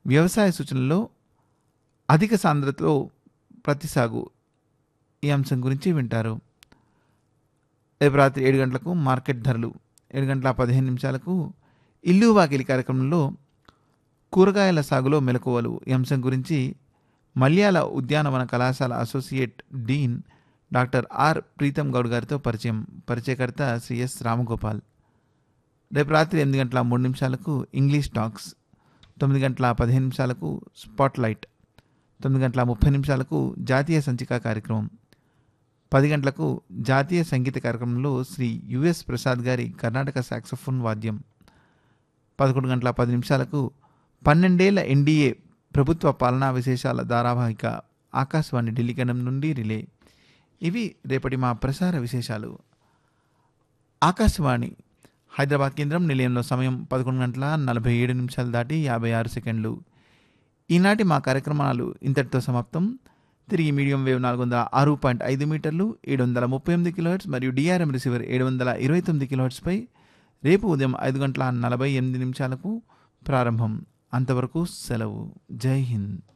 వ్యవసాయ సూచనల్లో అధిక సాంద్రతలో ప్రతి సాగు ఈ అంశం గురించి వింటారు రేపు రాత్రి ఏడు గంటలకు మార్కెట్ ధరలు ఏడు గంటల పదిహేను నిమిషాలకు ఇల్లు వాకిలి కార్యక్రమంలో కూరగాయల సాగులో మెలకువలు ఈ అంశం గురించి మల్యాల ఉద్యానవన కళాశాల associate dean doctor R Preetham Goud గారితో పరిచయం పరిచయకర్త శ్రీ ఎస్ రామగోపాల్ రేపు రాత్రి ఎనిమిది గంటల మూడు నిమిషాలకు ఇంగ్లీష్ టాక్స్ తొమ్మిది గంటల పదిహేను నిమిషాలకు స్పాట్ లైట్ తొమ్మిది గంటల ముప్పై నిమిషాలకు జాతీయ సంచిక కార్యక్రమం పది గంటలకు జాతీయ సంగీత కార్యక్రమంలో శ్రీ యుఎస్ ప్రసాద్ గారి కర్ణాటక సాక్సోఫోన్ వాద్యం పదకొండు గంటల పది నిమిషాలకు పన్నెండేళ్ల ఎన్డీఏ ప్రభుత్వ పాలనా విశేషాల ధారావాహిక ఆకాశవాణి ఢిల్లీ కేంద్రం నుండి రిలే ఇవి రేపటి మా ప్రసార విశేషాలు ఆకాశవాణి హైదరాబాద్ కేంద్రం నిలయంలో సమయం పదకొండు గంటల నలభై ఏడు నిమిషాలు దాటి యాభై ఆరు సెకండ్లు ఈనాటి మా కార్యక్రమాలు ఇంతటితో సమాప్తం తిరిగి మీడియం వేవ్ నాలుగు వందల ఆరు పాయింట్ ఐదు మీటర్లు ఏడు వందల ముప్పై ఎనిమిది కిలోహెట్స్ మరియు డిఆర్ఎం రిసీవర్ ఏడు వందల ఇరవై తొమ్మిది కిలోహెట్స్పై రేపు ఉదయం ఐదు గంటల నలభై ఎనిమిది నిమిషాలకు ప్రారంభం అంతవరకు సెలవు జై హింద్